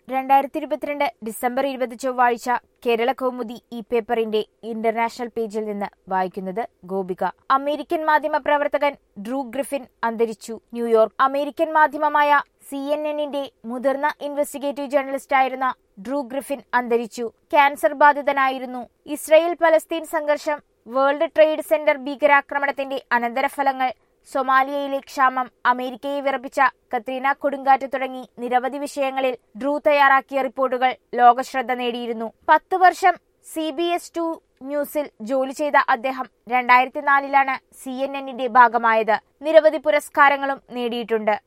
രണ്ടായിരത്തി ഇരുപത്തിരണ്ട് ഡിസംബർ ഇരുപത് ചൊവ്വാഴ്ച കേരള കൗമുദി ഈ പേപ്പറിന്റെ ഇന്റർനാഷണൽ പേജിൽ നിന്ന് വായിക്കുന്നത് ഗോപിക അമേരിക്കൻ മാധ്യമ പ്രവർത്തകൻ ഡ്രൂ ഗ്രിഫിൻ അന്തരിച്ചു ന്യൂയോർക്ക് അമേരിക്കൻ മാധ്യമമായ സി എൻ എന്നിന്റെ മുതിർന്ന ഇൻവെസ്റ്റിഗേറ്റീവ് ജേർണലിസ്റ്റായിരുന്ന ഡ്രൂ ഗ്രിഫിൻ അന്തരിച്ചു ക്യാൻസർ ബാധിതനായിരുന്നു ഇസ്രയേൽ പലസ്തീൻ സംഘർഷം വേൾഡ് ട്രേഡ് സെന്റർ ഭീകരാക്രമണത്തിന്റെ അനന്തരഫലങ്ങൾ സൊമാലിയയിലെ ക്ഷാമം അമേരിക്കയെ വിറപ്പിച്ച കത്രീന കൊടുങ്കാറ്റ് തുടങ്ങി നിരവധി വിഷയങ്ങളിൽ ഡ്രൂ തയ്യാറാക്കിയ റിപ്പോർട്ടുകൾ ലോകശ്രദ്ധ നേടിയിരുന്നു പത്ത് വർഷം സി ബി എസ് ടു ന്യൂസിൽ ജോലി ചെയ്ത അദ്ദേഹം രണ്ടായിരത്തി നാലിലാണ് സി എൻ എന്നിന്റെ ഭാഗമായത് നിരവധി പുരസ്കാരങ്ങളും നേടിയിട്ടുണ്ട്